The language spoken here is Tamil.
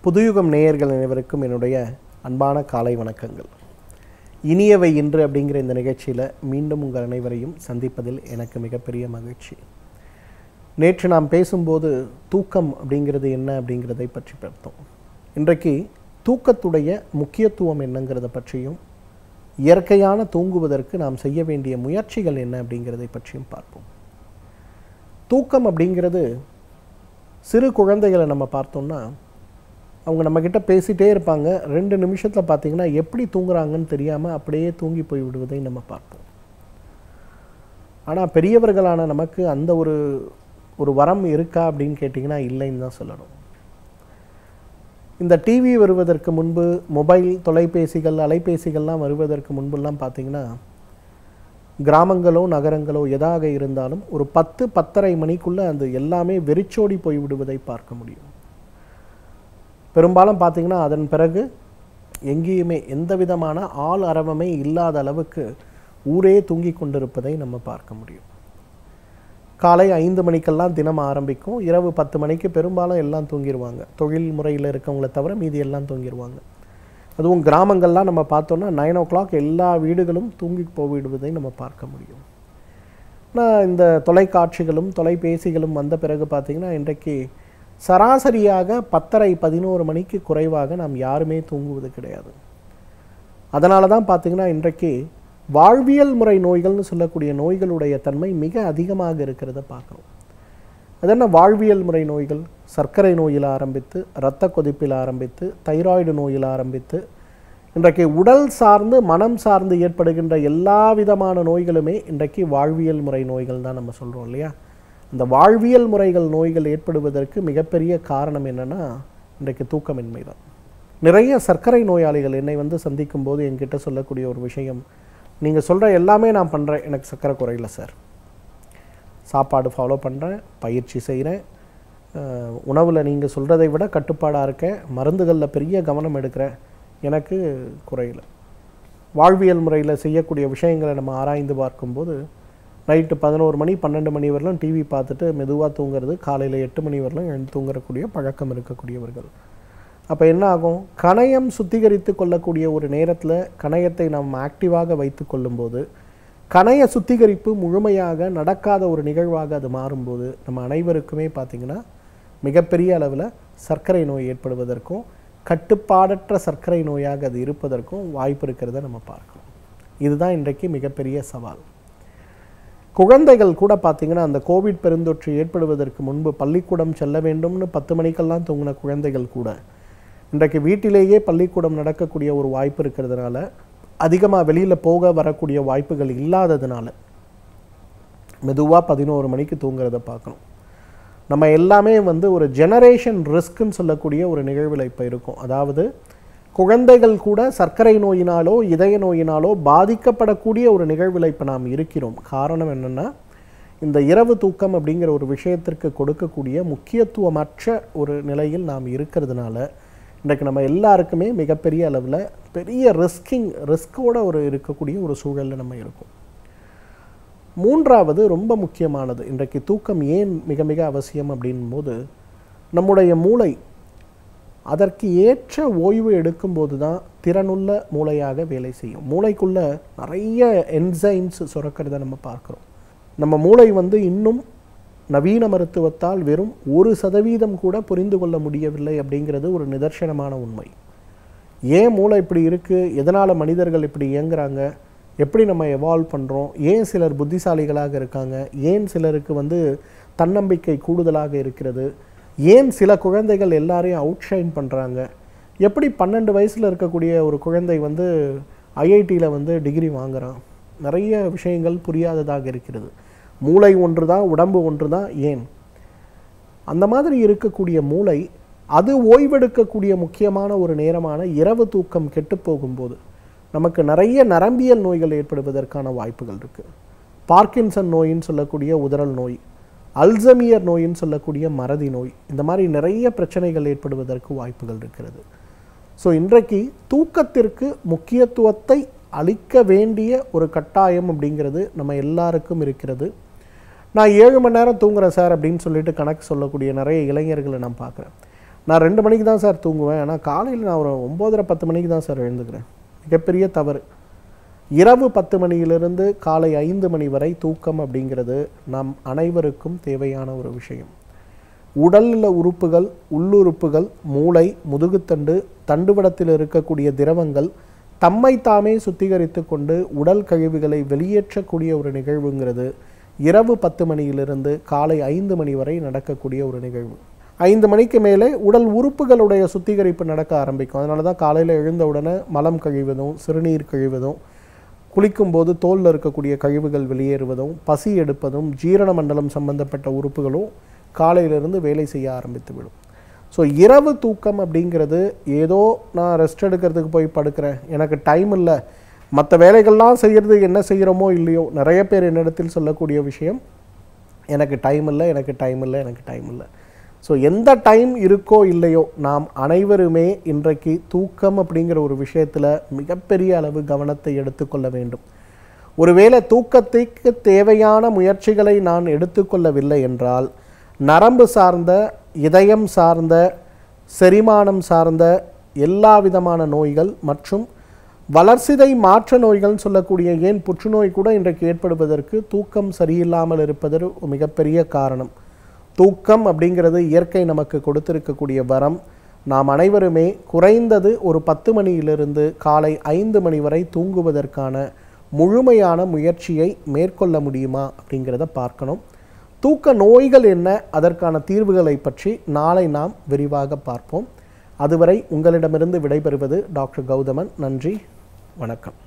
புதுயுகம் நேயர்கள் அனைவருக்கும் என்னுடைய அன்பான காலை வணக்கங்கள் இனியவை இன்று அப்படிங்கிற இந்த நிகழ்ச்சியில் மீண்டும் உங்கள் அனைவரையும் சந்திப்பதில் எனக்கு மிகப்பெரிய மகிழ்ச்சி நேற்று நாம் பேசும்போது தூக்கம் அப்படிங்கிறது என்ன அப்படிங்கிறதை பற்றி பார்த்தோம் இன்றைக்கு தூக்கத்துடைய முக்கியத்துவம் என்னங்கிறத பற்றியும் இயற்கையான தூங்குவதற்கு நாம் செய்ய வேண்டிய முயற்சிகள் என்ன அப்படிங்கிறதை பற்றியும் பார்ப்போம் தூக்கம் அப்படிங்கிறது சிறு குழந்தைகளை நம்ம பார்த்தோம்னா அவங்க நம்மக்கிட்ட பேசிகிட்டே இருப்பாங்க ரெண்டு நிமிஷத்தில் பார்த்தீங்கன்னா எப்படி தூங்குறாங்கன்னு தெரியாமல் அப்படியே தூங்கி போய் விடுவதை நம்ம பார்ப்போம் ஆனால் பெரியவர்களான நமக்கு அந்த ஒரு ஒரு வரம் இருக்கா அப்படின்னு கேட்டிங்கன்னா இல்லைன்னு தான் சொல்லணும் இந்த டிவி வருவதற்கு முன்பு மொபைல் தொலைபேசிகள் அலைபேசிகள்லாம் வருவதற்கு முன்பெல்லாம் பார்த்தீங்கன்னா கிராமங்களோ நகரங்களோ எதாக இருந்தாலும் ஒரு பத்து பத்தரை மணிக்குள்ளே அந்த எல்லாமே வெறிச்சோடி போய் விடுவதை பார்க்க முடியும் பெரும்பாலும் பார்த்தீங்கன்னா அதன் பிறகு எங்கேயுமே எந்த விதமான ஆள் அரவமே இல்லாத அளவுக்கு ஊரே தூங்கி கொண்டிருப்பதை நம்ம பார்க்க முடியும் காலை ஐந்து மணிக்கெல்லாம் தினம் ஆரம்பிக்கும் இரவு பத்து மணிக்கு பெரும்பாலும் எல்லாம் தூங்கிடுவாங்க தொழில் முறையில் இருக்கவங்கள தவிர மீதி எல்லாம் தூங்கிடுவாங்க அதுவும் கிராமங்கள்லாம் நம்ம பார்த்தோன்னா நைன் ஓ கிளாக் எல்லா வீடுகளும் தூங்கி போய்விடுவதை நம்ம பார்க்க முடியும் நான் இந்த தொலைக்காட்சிகளும் தொலைபேசிகளும் வந்த பிறகு பார்த்திங்கன்னா இன்றைக்கு சராசரியாக பத்தரை பதினோரு மணிக்கு குறைவாக நாம் யாருமே தூங்குவது கிடையாது அதனால தான் பார்த்திங்கன்னா இன்றைக்கு வாழ்வியல் முறை நோய்கள்னு சொல்லக்கூடிய நோய்களுடைய தன்மை மிக அதிகமாக இருக்கிறத பார்க்குறோம் அது என்ன வாழ்வியல் முறை நோய்கள் சர்க்கரை நோயில் ஆரம்பித்து இரத்த கொதிப்பில் ஆரம்பித்து தைராய்டு நோயில் ஆரம்பித்து இன்றைக்கு உடல் சார்ந்து மனம் சார்ந்து ஏற்படுகின்ற எல்லா விதமான நோய்களுமே இன்றைக்கு வாழ்வியல் முறை நோய்கள் தான் நம்ம சொல்கிறோம் இல்லையா இந்த வாழ்வியல் முறைகள் நோய்கள் ஏற்படுவதற்கு மிகப்பெரிய காரணம் என்னென்னா இன்றைக்கு தூக்கமின்மை தான் நிறைய சர்க்கரை நோயாளிகள் என்னை வந்து சந்திக்கும் போது என்கிட்ட சொல்லக்கூடிய ஒரு விஷயம் நீங்கள் சொல்கிற எல்லாமே நான் பண்ணுறேன் எனக்கு சர்க்கரை குறையில சார் சாப்பாடு ஃபாலோ பண்ணுறேன் பயிற்சி செய்கிறேன் உணவில் நீங்கள் சொல்கிறதை விட கட்டுப்பாடாக இருக்கேன் மருந்துகளில் பெரிய கவனம் எடுக்கிறேன் எனக்கு குறையல வாழ்வியல் முறையில் செய்யக்கூடிய விஷயங்களை நம்ம ஆராய்ந்து பார்க்கும்போது நைட்டு பதினோரு மணி பன்னெண்டு மணி வரலும் டிவி பார்த்துட்டு மெதுவாக தூங்குறது காலையில் எட்டு மணி வரலும் எழுந்து தூங்கக்கூடிய பழக்கம் இருக்கக்கூடியவர்கள் அப்போ என்ன ஆகும் கணையம் சுத்திகரித்து கொள்ளக்கூடிய ஒரு நேரத்தில் கணையத்தை நாம் ஆக்டிவாக வைத்து கொள்ளும்போது கணைய சுத்திகரிப்பு முழுமையாக நடக்காத ஒரு நிகழ்வாக அது மாறும்போது நம்ம அனைவருக்குமே பார்த்திங்கன்னா மிகப்பெரிய அளவில் சர்க்கரை நோய் ஏற்படுவதற்கும் கட்டுப்பாடற்ற சர்க்கரை நோயாக அது இருப்பதற்கும் வாய்ப்பு இருக்கிறத நம்ம பார்க்கணும் இதுதான் இன்றைக்கு மிகப்பெரிய சவால் குழந்தைகள் கூட பார்த்திங்கன்னா அந்த கோவிட் பெருந்தொற்று ஏற்படுவதற்கு முன்பு பள்ளிக்கூடம் செல்ல வேண்டும்னு பத்து மணிக்கெல்லாம் தூங்கின குழந்தைகள் கூட இன்றைக்கு வீட்டிலேயே பள்ளிக்கூடம் நடக்கக்கூடிய ஒரு வாய்ப்பு இருக்கிறதுனால அதிகமாக வெளியில் போக வரக்கூடிய வாய்ப்புகள் இல்லாததுனால மெதுவாக பதினோரு மணிக்கு தூங்குறத பார்க்கணும் நம்ம எல்லாமே வந்து ஒரு ஜெனரேஷன் ரிஸ்க்குன்னு சொல்லக்கூடிய ஒரு நிகழ்வில் இப்போ இருக்கும் அதாவது குழந்தைகள் கூட சர்க்கரை நோயினாலோ இதய நோயினாலோ பாதிக்கப்படக்கூடிய ஒரு நிகழ்வில் இப்போ நாம் இருக்கிறோம் காரணம் என்னென்னா இந்த இரவு தூக்கம் அப்படிங்கிற ஒரு விஷயத்திற்கு கொடுக்கக்கூடிய முக்கியத்துவமற்ற ஒரு நிலையில் நாம் இருக்கிறதுனால இன்றைக்கு நம்ம எல்லாருக்குமே மிகப்பெரிய அளவில் பெரிய ரிஸ்கிங் ரிஸ்கோட ஒரு இருக்கக்கூடிய ஒரு சூழலில் நம்ம இருக்கோம் மூன்றாவது ரொம்ப முக்கியமானது இன்றைக்கு தூக்கம் ஏன் மிக மிக அவசியம் அப்படின் போது நம்முடைய மூளை அதற்கு ஏற்ற ஓய்வு எடுக்கும்போது தான் திறனுள்ள மூளையாக வேலை செய்யும் மூளைக்குள்ள நிறைய என்சைம்ஸ் சுரக்கிறத நம்ம பார்க்குறோம் நம்ம மூளை வந்து இன்னும் நவீன மருத்துவத்தால் வெறும் ஒரு சதவீதம் கூட புரிந்து கொள்ள முடியவில்லை அப்படிங்கிறது ஒரு நிதர்சனமான உண்மை ஏன் மூளை இப்படி இருக்குது எதனால் மனிதர்கள் இப்படி இயங்குறாங்க எப்படி நம்ம எவால்வ் பண்ணுறோம் ஏன் சிலர் புத்திசாலிகளாக இருக்காங்க ஏன் சிலருக்கு வந்து தன்னம்பிக்கை கூடுதலாக இருக்கிறது ஏன் சில குழந்தைகள் எல்லாரையும் அவுட்ஷைன் பண்ணுறாங்க எப்படி பன்னெண்டு வயசில் இருக்கக்கூடிய ஒரு குழந்தை வந்து ஐஐடியில் வந்து டிகிரி வாங்குகிறான் நிறைய விஷயங்கள் புரியாததாக இருக்கிறது மூளை ஒன்று தான் உடம்பு ஒன்று தான் ஏன் அந்த மாதிரி இருக்கக்கூடிய மூளை அது ஓய்வெடுக்கக்கூடிய முக்கியமான ஒரு நேரமான இரவு தூக்கம் கெட்டு போகும்போது நமக்கு நிறைய நரம்பியல் நோய்கள் ஏற்படுவதற்கான வாய்ப்புகள் இருக்குது பார்க்கின்சன் நோயின்னு சொல்லக்கூடிய உதறல் நோய் அல்சமியர் நோயின்னு சொல்லக்கூடிய மறதி நோய் இந்த மாதிரி நிறைய பிரச்சனைகள் ஏற்படுவதற்கு வாய்ப்புகள் இருக்கிறது ஸோ இன்றைக்கு தூக்கத்திற்கு முக்கியத்துவத்தை அளிக்க வேண்டிய ஒரு கட்டாயம் அப்படிங்கிறது நம்ம எல்லாருக்கும் இருக்கிறது நான் ஏழு மணி நேரம் தூங்குறேன் சார் அப்படின்னு சொல்லிட்டு கணக்கு சொல்லக்கூடிய நிறைய இளைஞர்களை நான் பார்க்குறேன் நான் ரெண்டு மணிக்கு தான் சார் தூங்குவேன் ஆனால் காலையில் நான் ஒரு ஒம்போதரை பத்து மணிக்கு தான் சார் எழுந்துக்கிறேன் மிகப்பெரிய தவறு இரவு பத்து மணியிலிருந்து காலை ஐந்து மணி வரை தூக்கம் அப்படிங்கிறது நம் அனைவருக்கும் தேவையான ஒரு விஷயம் உடலில் உறுப்புகள் உள்ளுறுப்புகள் மூளை முதுகுத்தண்டு தண்டுவடத்தில் இருக்கக்கூடிய திரவங்கள் தம்மை தாமே சுத்திகரித்து கொண்டு உடல் கழிவுகளை வெளியேற்றக்கூடிய ஒரு நிகழ்வுங்கிறது இரவு பத்து மணியிலிருந்து காலை ஐந்து மணி வரை நடக்கக்கூடிய ஒரு நிகழ்வு ஐந்து மணிக்கு மேலே உடல் உறுப்புகளுடைய சுத்திகரிப்பு நடக்க ஆரம்பிக்கும் அதனால தான் காலையில் எழுந்த உடனே மலம் கழிவதும் சிறுநீர் கழிவதும் குளிக்கும்போது தோலில் இருக்கக்கூடிய கழிவுகள் வெளியேறுவதும் பசி எடுப்பதும் ஜீரண மண்டலம் சம்பந்தப்பட்ட உறுப்புகளும் காலையிலிருந்து வேலை செய்ய ஆரம்பித்து விடும் ஸோ இரவு தூக்கம் அப்படிங்கிறது ஏதோ நான் ரெஸ்ட் எடுக்கிறதுக்கு போய் படுக்கிறேன் எனக்கு டைம் இல்லை மற்ற வேலைகள்லாம் செய்கிறது என்ன செய்கிறோமோ இல்லையோ நிறைய பேர் என்னிடத்தில் சொல்லக்கூடிய விஷயம் எனக்கு டைம் இல்லை எனக்கு டைம் இல்லை எனக்கு டைம் இல்லை ஸோ எந்த டைம் இருக்கோ இல்லையோ நாம் அனைவருமே இன்றைக்கு தூக்கம் அப்படிங்கிற ஒரு விஷயத்தில் மிகப்பெரிய அளவு கவனத்தை எடுத்துக்கொள்ள வேண்டும் ஒருவேளை தூக்கத்துக்கு தேவையான முயற்சிகளை நான் எடுத்துக்கொள்ளவில்லை என்றால் நரம்பு சார்ந்த இதயம் சார்ந்த செரிமானம் சார்ந்த எல்லா விதமான நோய்கள் மற்றும் வளர்சிதை மாற்ற நோய்கள்னு சொல்லக்கூடிய ஏன் புற்றுநோய் கூட இன்றைக்கு ஏற்படுவதற்கு தூக்கம் சரியில்லாமல் இருப்பது ஒரு மிகப்பெரிய காரணம் தூக்கம் அப்படிங்கிறது இயற்கை நமக்கு கொடுத்திருக்கக்கூடிய வரம் நாம் அனைவருமே குறைந்தது ஒரு பத்து மணியிலிருந்து காலை ஐந்து மணி வரை தூங்குவதற்கான முழுமையான முயற்சியை மேற்கொள்ள முடியுமா அப்படிங்கிறத பார்க்கணும் தூக்க நோய்கள் என்ன அதற்கான தீர்வுகளை பற்றி நாளை நாம் விரிவாக பார்ப்போம் அதுவரை உங்களிடமிருந்து விடைபெறுவது டாக்டர் கௌதமன் நன்றி வணக்கம்